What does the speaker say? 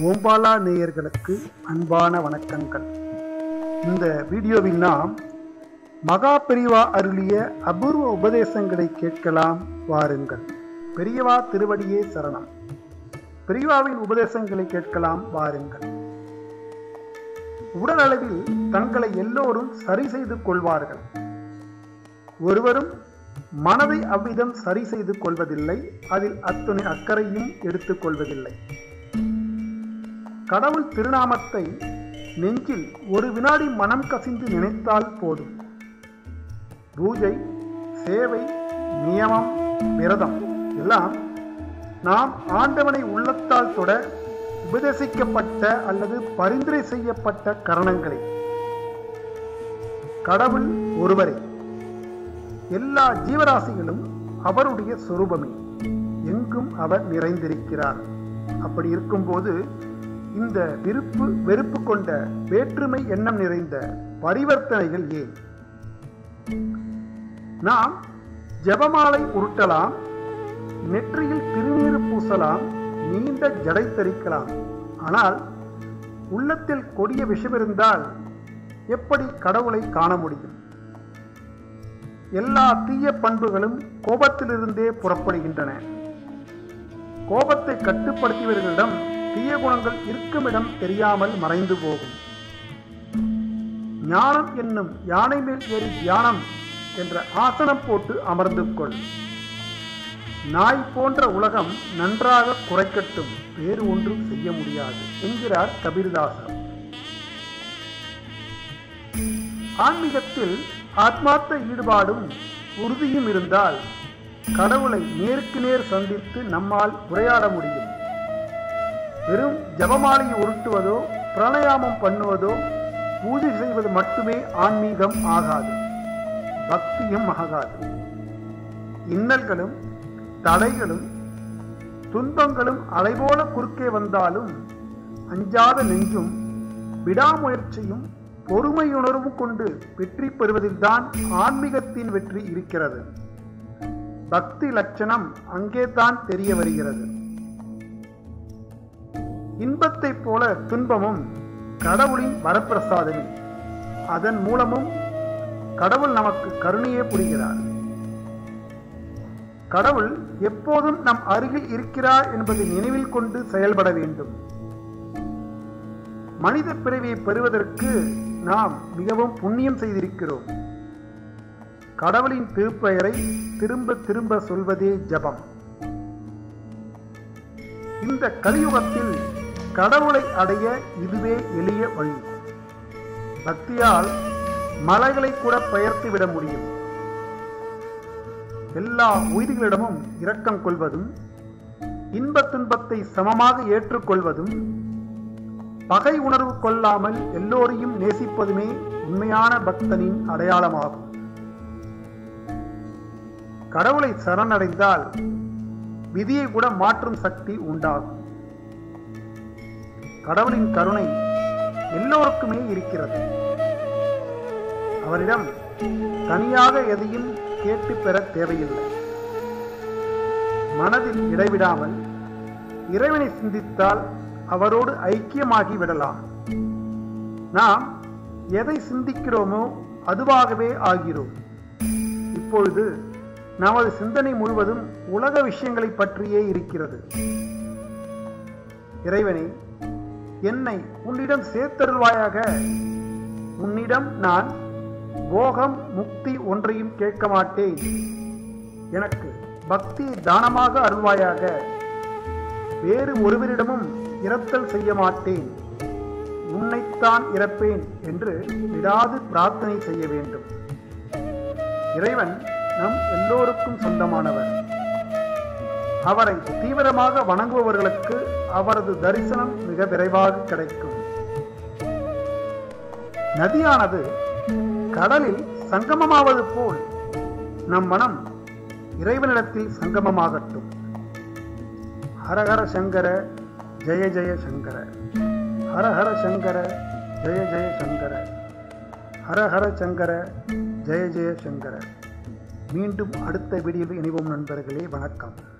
ஓம்பாலா நேயர்களுக்கு அன்பான வணக்கங்கள் இந்த வீடியோவில் நாம் மகா பெரியவா அருளிய அபூர்வ உபதேசங்களை கேட்கலாம் வாருங்கள் பெரியவா திருவடியே சரணம் பெரியவாவின் உபதேசங்களை கேட்கலாம் வாருங்கள் உடல் அளவில் தங்களை எல்லோரும் சரி செய்து கொள்வார்கள் ஒருவரும் மனதை அவ்விதம் சரி செய்து கொள்வதில்லை அதில் அத்துணை அக்கறையும் எடுத்துக் கொள்வதில்லை கடவுள் திருநாமத்தை நெஞ்சில் ஒரு வினாடி மனம் கசிந்து நினைத்தால் போதும் பூஜை சேவை நியமம் விரதம் எல்லாம் நாம் ஆண்டவனை உள்ளத்தால் தொட உபதேசிக்கப்பட்ட அல்லது பரிந்துரை செய்யப்பட்ட கரணங்களே கடவுள் ஒருவரே எல்லா ஜீவராசிகளும் அவருடைய சொரூபமே எங்கும் அவர் நிறைந்திருக்கிறார் அப்படி இருக்கும்போது இந்த விருப்பு வெறுப்பு கொண்ட வேற்றுமை எண்ணம் நிறைந்த பரிவர்த்தனைகள் ஏன் நாம் ஜெபமாலை உருட்டலாம் நெற்றியில் திருநீறு பூசலாம் நீண்ட ஜடை தரிக்கலாம் ஆனால் உள்ளத்தில் கொடிய விஷம் இருந்தால் எப்படி கடவுளை காண முடியும் எல்லா தீய பண்புகளும் கோபத்திலிருந்தே புறப்படுகின்றன கோபத்தை கட்டுப்படுத்தியவர்களிடம் தீய குணங்கள் இருக்குமிடம் தெரியாமல் மறைந்து போகும் ஞானம் என்னும் யானை மேல் ஏறி தியானம் என்ற ஆசனம் போட்டு அமர்ந்து கொள் நாய் போன்ற உலகம் நன்றாக குறைக்கட்டும் வேறு ஒன்றும் செய்ய முடியாது என்கிறார் கபீர்தாசர் ஆன்மீகத்தில் ஆத்மார்த்த ஈடுபாடும் உறுதியும் இருந்தால் கடவுளை நேருக்கு நேர் சந்தித்து நம்மால் உரையாட முடியும் வெறும் ஜபமாலையை உருட்டுவதோ பிரணயாமம் பண்ணுவதோ பூஜை செய்வது மட்டுமே ஆன்மீகம் ஆகாது பக்தியும் ஆகாது இன்னல்களும் தடைகளும் துன்பங்களும் அலைபோல குறுக்கே வந்தாலும் அஞ்சாத நெஞ்சும் விடாமுயற்சியும் பொறுமையுணர்வும் கொண்டு வெற்றி பெறுவதில்தான் ஆன்மீகத்தின் வெற்றி இருக்கிறது பக்தி லட்சணம் அங்கேதான் தெரிய வருகிறது இன்பத்தைப் போல துன்பமும் கடவுளின் வரப்பிரசாதமே அதன் மூலமும் கடவுள் நமக்கு கருணையே புரிகிறார் கடவுள் எப்போதும் நம் அருகில் இருக்கிறார் என்பதை நினைவில் கொண்டு செயல்பட வேண்டும் மனித பிறவியை பெறுவதற்கு நாம் மிகவும் புண்ணியம் செய்திருக்கிறோம் கடவுளின் திருப்பெயரை திரும்ப திரும்ப சொல்வதே ஜபம் இந்த கலியுகத்தில் கடவுளை அடைய இதுவே எளிய வழி பக்தியால் மலைகளை கூட பெயர்த்து விட முடியும் எல்லா உயிர்களிடமும் இரக்கம் கொள்வதும் இன்ப துன்பத்தை சமமாக ஏற்றுக்கொள்வதும் பகை உணர்வு கொள்ளாமல் எல்லோரையும் நேசிப்பதுமே உண்மையான பக்தனின் அடையாளமாகும் கடவுளை சரணடைந்தால் விதியை கூட மாற்றும் சக்தி உண்டாகும் கடவுளின் கருணை எல்லோருக்குமே இருக்கிறது அவரிடம் தனியாக எதையும் கேட்டு பெற தேவையில்லை மனதில் இடைவிடாமல் இறைவனை சிந்தித்தால் அவரோடு ஐக்கியமாகி விடலாம் நாம் எதை சிந்திக்கிறோமோ அதுவாகவே ஆகிறோம் இப்பொழுது நமது சிந்தனை முழுவதும் உலக விஷயங்களை பற்றியே இருக்கிறது இறைவனே என்னை உன்னிடம் சேர்த்தருள்வாயாக உன்னிடம் நான் போகம் முக்தி ஒன்றையும் கேட்க மாட்டேன் எனக்கு பக்தி தானமாக அருள்வாயாக வேறு ஒருவரிடமும் இரத்தல் செய்ய மாட்டேன் உன்னைத்தான் இறப்பேன் என்று விடாது பிரார்த்தனை செய்ய வேண்டும் இறைவன் நம் எல்லோருக்கும் சொந்தமானவர் அவரை தீவிரமாக வணங்குபவர்களுக்கு அவரது தரிசனம் மிக விரைவாக கிடைக்கும் நதியானது கடலில் சங்கமமாவது போல் நம் மனம் இறைவனிடத்தில் சங்கமமாகட்டும் ஹரஹர சங்கர ஜெய ஜெய சங்கர ஹரஹர சங்கர ஜெய ஜெய சங்கர ஹரஹர சங்கர ஜெய ஜெய சங்கர மீண்டும் அடுத்த வீடியோவில் இணைவோம் நண்பர்களே வணக்கம்